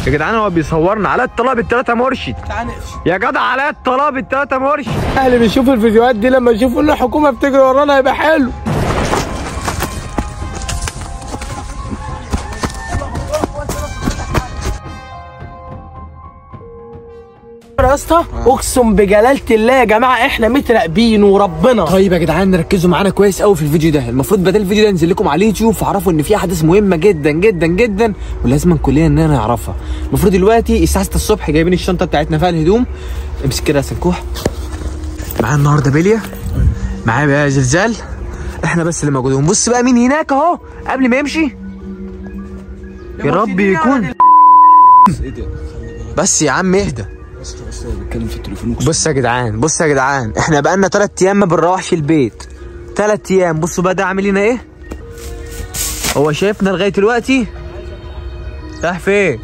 يا جدعان هو بيصورنا على الطلاب التلاتة مرشد تعال نقفش يا جدع على الطلاب التلاتة مرشد اهلي بيشوفوا الفيديوهات دي لما يشوفوا ان الحكومه بتجري ورانا هيبقى حلو يا اسطى اقسم بجلاله الله يا جماعه احنا متراقبين وربنا طيب يا جدعان ركزوا معانا كويس قوي في الفيديو ده المفروض بدل الفيديو ده ينزل لكم على اليوتيوب فاعرفوا ان في احداث مهمه جدا جدا جدا ولازم كلنا اننا نعرفها المفروض دلوقتي الساعه 6 الصبح جايبين الشنطه بتاعتنا فيها الهدوم امسك كده يا سنكوح معانا النهارده بليا معايا بقى زلزال احنا بس اللي موجودين بص بقى مين هناك اهو قبل ما يمشي يا رب يكون بس يا عم اهدى بتكلم في التليفون بص يا جدعان بص يا جدعان احنا بقالنا تلات ايام ما بنروحش البيت تلات ايام بصوا بقى ده عامل لنا ايه هو شايفنا لغايه دلوقتي راح فين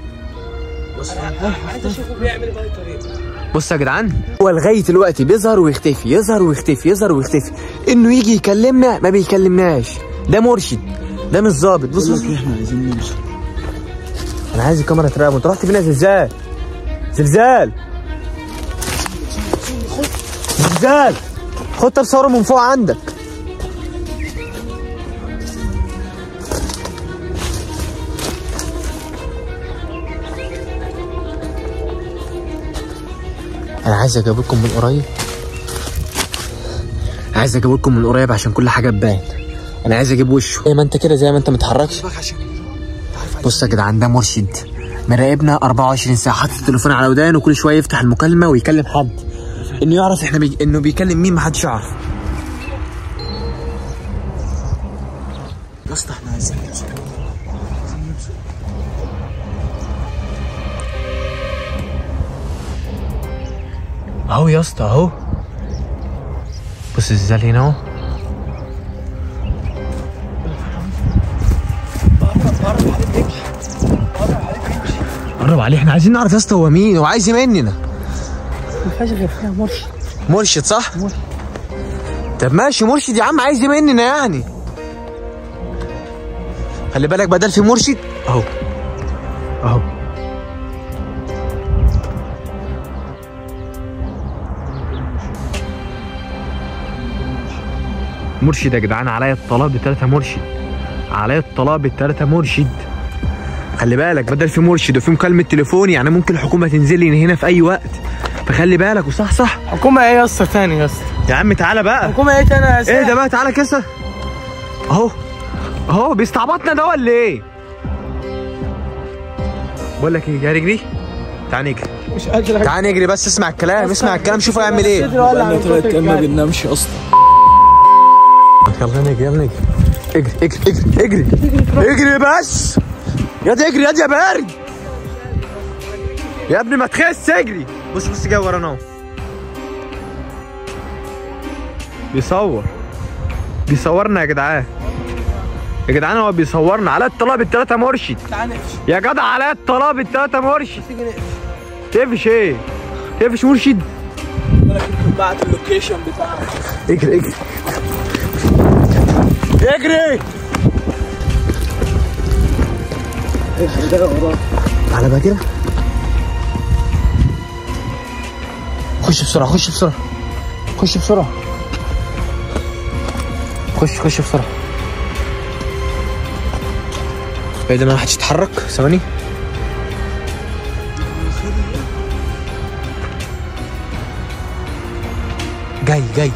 بص يا جدعان هو لغايه دلوقتي بيظهر ويختفي يظهر ويختفي يظهر ويختفي انه يجي يكلمنا ما بيكلمناش ده مرشد ده مش ظابط بص بص احنا عايزين نمشي انا عايز الكاميرا تراقب انت رحت فين يا زلزال زلزال زلزال خد طب صوره من فوق عندك انا عايز اجيب لكم من قريب عايز اجيب لكم من قريب عشان كل حاجه تبان انا عايز اجيب وشه زي ما انت كده زي ما انت متحركش بص يا جدعان ده مرشد مراقبنا 24 ساعه حاطط التليفون على ودانه وكل شويه يفتح المكالمه ويكلم حد انه يعرف احنا بي... انه بيكلم مين محدش يعرف يا اسطى احنا عايزين نمشي اهو يا اسطى اهو بص الزلزال هنا اهو قرب عليه احنا عايزين نعرف يا اسطى هو مين هو عايز إيه مننا ما فيهاش غير فيها مرشد مرشد صح؟ طب ماشي مرشد يا عم عايز ايه مننا يعني خلي بالك بدل في مرشد اهو اهو مرشد يا جدعان عليا الطلاب التلاتة مرشد عليا الطلاب التلاتة مرشد خلي بالك بدل في مرشد وفي مكالمة تليفون يعني ممكن الحكومة تنزل لي هنا في أي وقت فخلي بالك وصح صح حكومه ايه يا اسطى تاني يا اسطى يا عم تعالى بقى حكومه ايه تاني يا ايه ده بقى تعالى كسر اهو اهو بيستعبطنا ده ولا ايه؟ بقول لك ايه جاري اجري تعال نجري مش قادر تعال نجري بس اسمع الكلام اسمع الكلام شوف هيعمل ايه بقالنا تلات ايام ما بننامش اصلا يلا نجري يلا نجري اجري اجري اجري اجري اجري بس يا دي اجري يا دي يا بارد يا ابني ما تخس اجري بص بص جاي ورانا اهو بيصور بيصورنا يا جدعان يا جدعان هو بيصورنا على الطلاب التلاتة مرشد تعال نقفش يا جدع على الطلاب التلاتة مرشد تيجي نقفش تقفش ايه تقفش مرشد بعت اللوكيشن بتاعك اجري اجري اجري على بقى كده خش بسرعة خش بسرعة خش بسرعة خش خش بسرعة ايه ده ما حدش يتحرك ثواني جاي جاي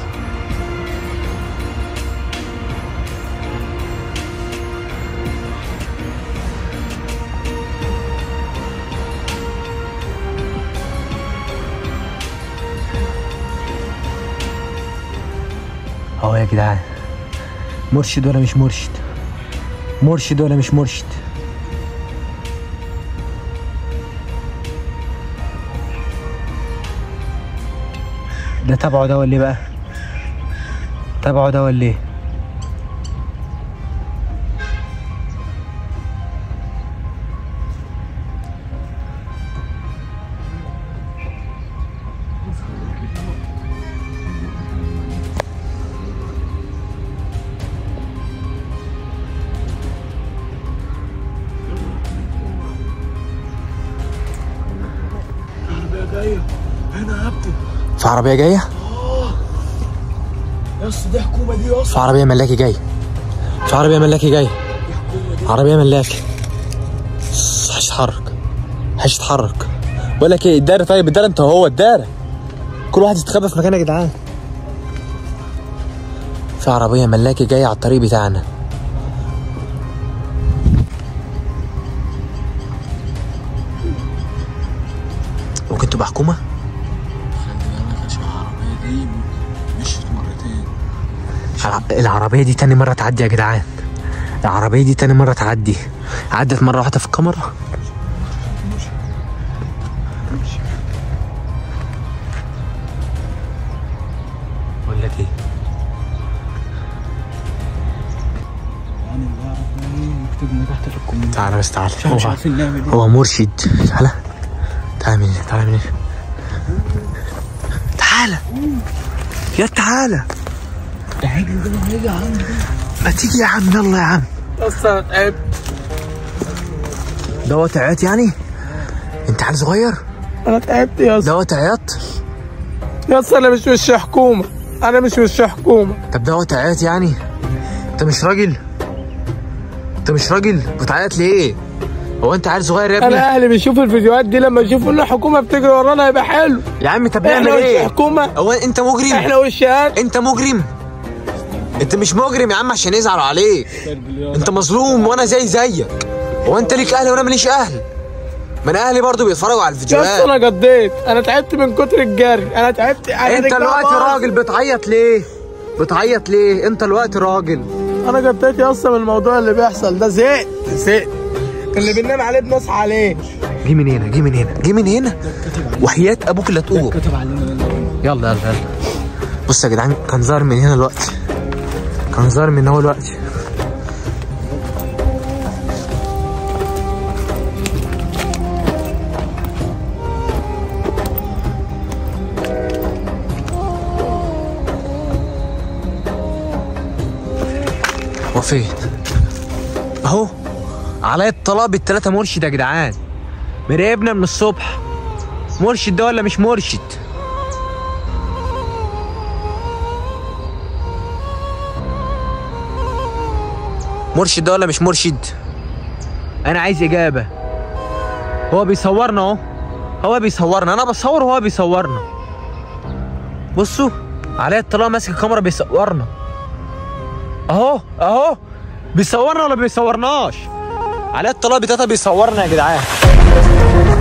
اهو يا جدعان مرشد ولا مش مرشد مرشد ولا مش مرشد ده تبعه ده ولا ايه بقى تبعه ده ولا ايه جايه هنا يا ابني في عربيه جايه يا اسطى دي حكومه دي يا اسطى في عربيه ملاكي جايه في عربيه ملاكي جايه عربيه ملاكي هتتحرك هتتحرك بقول لك ايه الدار طيب الدار انت هو الدار كل واحد يستخبى في مكانه يا جدعان في عربيه ملاكي جايه على الطريق بتاعنا ممكن تبقى حكومه عشان العربيه دي مشيت مرتين الع- العربية دي تاني مرة تعدي يا جدعان العربية دي تاني مرة تعدي عدت مرة واحدة في الكاميرا بقول لك ايه يعني اللي يعرف مين يكتب لنا تحت في الكومنت تعالى بس تعالى مش هو عارفين نعمل ايه هو مرشد تعالى تعالى من هنا تعالى من هنا تعالى يا تعالى تعالى ده هيجي عندي ما تيجي يا عم يلا يا عم يا اسطى انا تعبت دوت عياط يعني انت عيل صغير انا تعبت يا اسطى دوت عياط يا اسطى انا مش وش حكومه انا مش وش حكومه طب دوت عياط يعني انت مش راجل انت مش راجل بتعيط ليه هو انت عيل صغير يا ابني انا اهلي بيشوفوا الفيديوهات دي لما يشوفوا ان الحكومه بتجري ورانا يبقى حلو يا عم طب نعمل احنا وش ايه حكومه هو انت مجرم احنا وشات انت مجرم انت مش مجرم يا عم عشان يزعلوا عليك انت مظلوم وانا زي زيك هو انت ليك اهل وانا ماليش اهل ما انا اهلي برضو بيتفرجوا على يا الفيديوهات اسطى انا قضيت انا تعبت من كتر الجري انا تعبت أنا انت رجلي دلوقتي باظت. راجل بتعيط ليه بتعيط ليه انت دلوقتي راجل انا قضيت يا اسطى من الموضوع اللي بيحصل ده زهقت زهقت اللي بننام عليه بنصحى عليه جه من هنا جه من هنا جه من هنا وحياة ابوك اللي تقوم كتب علينا يلا يلا يلا بص يا جدعان كان ظاهر من هنا دلوقتي كان ظاهر من اول دلوقتي هو فين؟ اهو عليا الطلاق بالتلاتة مرشد يا جدعان مراقبنا من الصبح مرشد ده ولا مش مرشد؟ مرشد ده ولا مش مرشد انا عايز اجابه هو بيصورنا اهو هو بيصورنا انا بصور وهو بيصورنا بصوا عليا الطلاق ماسك الكاميرا بيصورنا اهو اهو بيصورنا ولا بيصورناش عليا الطلاق بتاتا بيصورنا يا جدعان